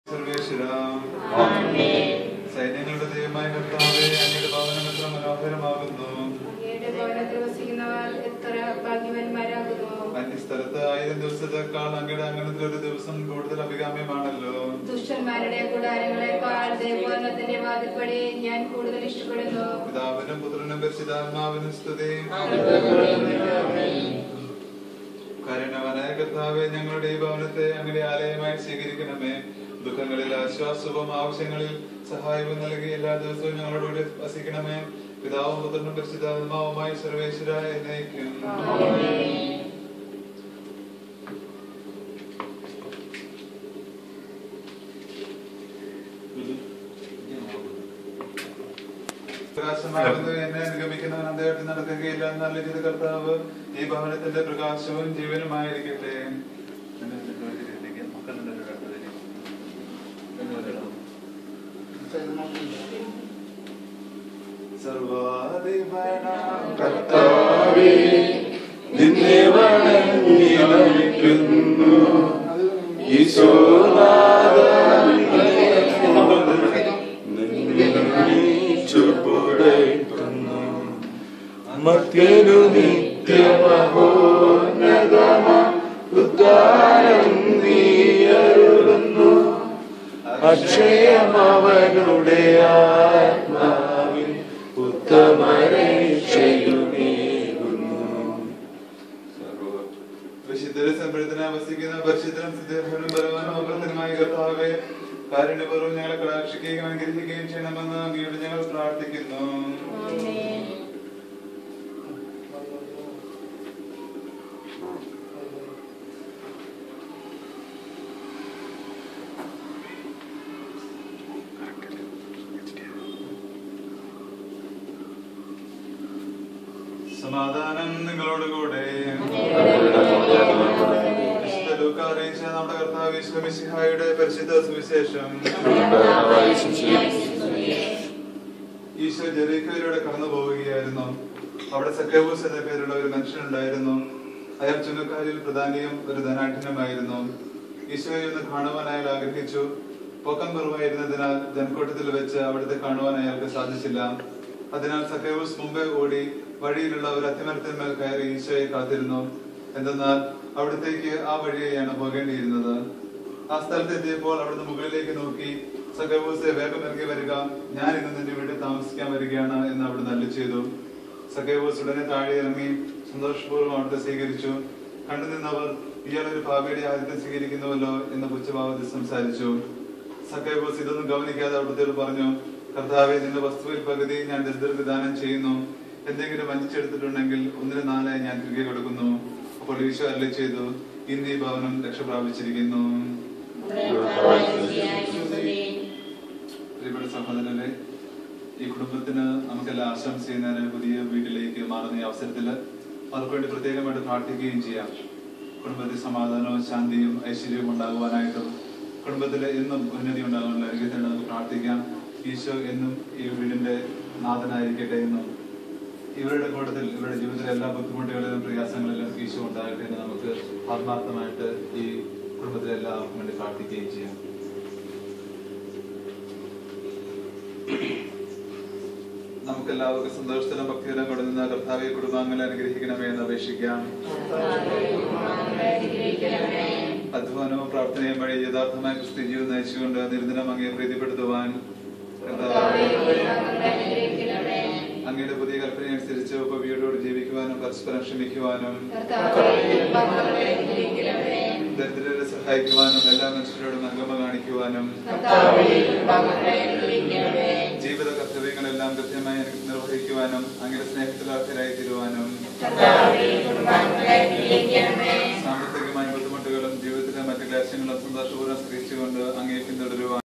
സർവേശ്വര സൈന്യങ്ങളുടെ ദൈവമായ കർത്താവെ അങ്ങയുടെ ഭവനം എത്ര മനോഹരമാകുന്നു അങ്ങയുടെ ഭവനത്തിൽ വസിക്കുന്നവർ എത്ര ഭാഗ്യവാന്മാരാകുന്നു അന്യസ്ഥലത്ത് ആയിരം ദിവസത്തെക്കാൾ അങ്ങയുടെ അങ്ങനത്തെ ഒരു ദിവസം കൂടുതൽ അഭികാമ്യമാണല്ലോ ദുഷ്ടന്മാരുടെ കൂടാരങ്ങളെക്കാൾ ദൈവഭവനത്തിന്റെ വാതിൽപ്പടി ഞാൻ കൂടുതൽ ഇഷ്ടപ്പെടുന്നു പിതാവിനും പുത്രനും പരിശുദ്ധാത്മാവിനും സ്തുതി കാരണവനായ കർത്താവെ ഞങ്ങളുടെ ഈ ഭവനത്തെ അങ്ങനെ ആലയമായി സ്വീകരിക്കണമേ ദുഃഖങ്ങളിൽ ആശ്വാസവും ആവശ്യങ്ങളിൽ സഹായവും നൽകി എല്ലാ ദിവസവും ഞങ്ങളോടുകൂടി വസിക്കണമേ പിതാവും പുത്രനും പരിശുദ്ധാത്മാവുമായി സർവേശ്വര എന്നേക്കും പ്രകാശമാകുന്നു എന്നെ അനുഗമിക്കുന്നവൻ അന്തയായിട്ട് നടക്കുകയില്ല എന്നല്ല ചെയ്ത കർത്താവ് ഈ ഭവനത്തിന്റെ പ്രകാശവും ജീവനുമായിരിക്കട്ടെ സർവാധിപനാം കർത്താവേ നിന്നെ വണങ്ങി നമിക്കുന്നു ഈശോനാഥ പുടയ്ക്കുന്നു മത്യനു നിത്യമഹോന്നതമ ഉദ്ധാരം നീയരുളുന്നു അക്ഷയമവനുടെ ആത്മാവിൽ ഉത്തമരക്ഷയുമേകുന്നു വിശുദ്ധരെ സംബരത്തിന് വസിക്കുന്ന പരിശുദ്ധനും സിദ്ധനും ബലവാനും അമൃതനുമായ കർത്താവെ കാരുണ്യപൂർവ്വം ഞങ്ങളെ കടാക്ഷിക്കുകയും അനുഗ്രഹിക്കുകയും ചെയ്യണമെന്ന് അങ്ങയോട് ഞങ്ങൾ പ്രാർത്ഥിക്കുന്നു സമാധാനം നിങ്ങളോടുകൂടെ വിശുദ്ധ ലൂക്കാ അറിയിച്ച നമ്മുടെ കർത്താവ് വിശ്വമിശിഹായുടെ പരിശുദ്ധ സുവിശേഷം ഈശോ ജെറീക്കോയിലൂടെ കടന്നു പോവുകയായിരുന്നു അവിടെ സക്കേബൂസ് എന്ന പേരുള്ള ഒരു മനുഷ്യനുണ്ടായിരുന്നു അയാൾ ചുങ്കക്കാരിൽ പ്രധാനിയും ഒരു ധനാഠ്യനുമായിരുന്നു ഈശോയെ ഒന്ന് കാണുവാൻ അയാൾ ആഗ്രഹിച്ചു പൊക്കം കുറവായിരുന്നതിനാൽ ജനക്കൂട്ടത്തിൽ വെച്ച് അവിടുത്തെ കാണുവാൻ അയാൾക്ക് സാധിച്ചില്ല അതിനാൽ സക്കേബൂസ് മുമ്പേ ഓടി വഴിയിലുള്ള ഒരു അത്തിമരത്തിന്മേൽ കയറി ഈശോയെ കാത്തിരുന്നു എന്തെന്നാൽ അവിടത്തേക്ക് ആ വഴിയെയാണ് പോകേണ്ടിയിരുന്നത് ആ സ്ഥലത്ത് എത്തിയപ്പോൾ അവിടുന്ന് മുകളിലേക്ക് നോക്കി സഖബൂസെ വേഗം ഇറങ്ങി വരിക ഞാൻ ഇന്ന് നിന്റെ വീട്ടിൽ താമസിക്കാൻ വരികയാണ് എന്ന് അവിടുന്ന് അല്ലി ചെയ്തു സഖബൂസ് ഉടനെ താഴെ ഇറങ്ങി സന്തോഷപൂർവ്വം അവിടുത്തെ സ്വീകരിച്ചു കണ്ടു നിന്നവർ ഇയാൾ ഒരു ഭാവിയുടെ ആദ്യത്തെ സ്വീകരിക്കുന്നുവല്ലോ എന്ന പുച്ഛഭാവത്തിൽ സംസാരിച്ചു സഖബൂസ് ഇതൊന്നും ഗവനിക്കാതെ അവിടുത്തെ പറഞ്ഞു കർത്താവെ നിന്റെ വസ്തുവിൽ പകുതി ഞാൻ ദരിദ്രർക്ക് ദാനം ചെയ്യുന്നു എന്തെങ്കിലും വഞ്ചിച്ചെടുത്തിട്ടുണ്ടെങ്കിൽ ഒന്നിന് നാലായി ഞാൻ തിരികെ കൊടുക്കുന്നു അപ്പോൾ ഈശോ അല്ലി ചെയ്തു ഇന്ന് ഈ ഭവനം രക്ഷ പ്രാപിച്ചിരിക്കുന്നു പ്രിയപ്പെട്ട സഹോദരനെ ഈ കുടുംബത്തിന് നമുക്കെല്ലാം ആശംസ ചെയ്യുന്നതിന് പുതിയ വീട്ടിലേക്ക് മാറുന്ന ഈ അവസരത്തിൽ അവർക്ക് വേണ്ടി പ്രത്യേകമായിട്ട് പ്രാർത്ഥിക്കുകയും ചെയ്യാം കുടുംബത്തിൽ സമാധാനവും ശാന്തിയും ഐശ്വര്യവും ഉണ്ടാകുവാനായിട്ടും കുടുംബത്തിൽ എന്നും ഉന്നതി ഉണ്ടാകാനുള്ള അനുഗ്രഹത്തിന് നമുക്ക് പ്രാർത്ഥിക്കാം ഈശോ എന്നും ഈ വീടിന്റെ നാഥനായിരിക്കട്ടെ എന്നും ഇവരുടെ കൂട്ടത്തിൽ ഇവരുടെ ജീവിതത്തിലെ എല്ലാ ബുദ്ധിമുട്ടുകളിലും പ്രയാസങ്ങളിലും ഈശോ ഉണ്ടാകട്ടെ എന്ന് നമുക്ക് ആത്മാർത്ഥമായിട്ട് ഈ കുടുംബത്തിലെ എല്ലാവർക്കും വേണ്ടി പ്രാർത്ഥിക്കുകയും ചെയ്യാം നമുക്ക് എല്ലാവർക്കും സന്തോഷത്തിലും ഭക്തിയിലും കൊടുക്കുന്ന കർത്താവെ കുടുംബാംഗങ്ങളെ അനുഗ്രഹിക്കണമേ എന്ന് അപേക്ഷിക്കാം അധ്വാനവും പ്രാർത്ഥനയും വഴി യഥാർത്ഥമായ ക്രിസ്ത്യ ജീവിതം നയിച്ചുകൊണ്ട് നിരന്തരം അങ്ങയെ പ്രീതിപ്പെടുത്തുവാൻ കർത്താവേ അങ്ങയുടെ പുതിയ കൽപ്പന അനുസരിച്ച് ഉപവിയോടോട് ജീവിക്കുവാനും പരസ്പരം ക്ഷമിക്കുവാനും ദരിദ്രരെ സഹായിക്കുവാനും എല്ലാ മനുഷ്യരോടും നന്മ കാണിക്കുവാനും ജീവിത കർത്തവ്യങ്ങളെല്ലാം കൃത്യമായി നിർവഹിക്കുവാനും അങ്ങയുടെ സ്നേഹത്തിൽ അർഹരായി തീരുവാനും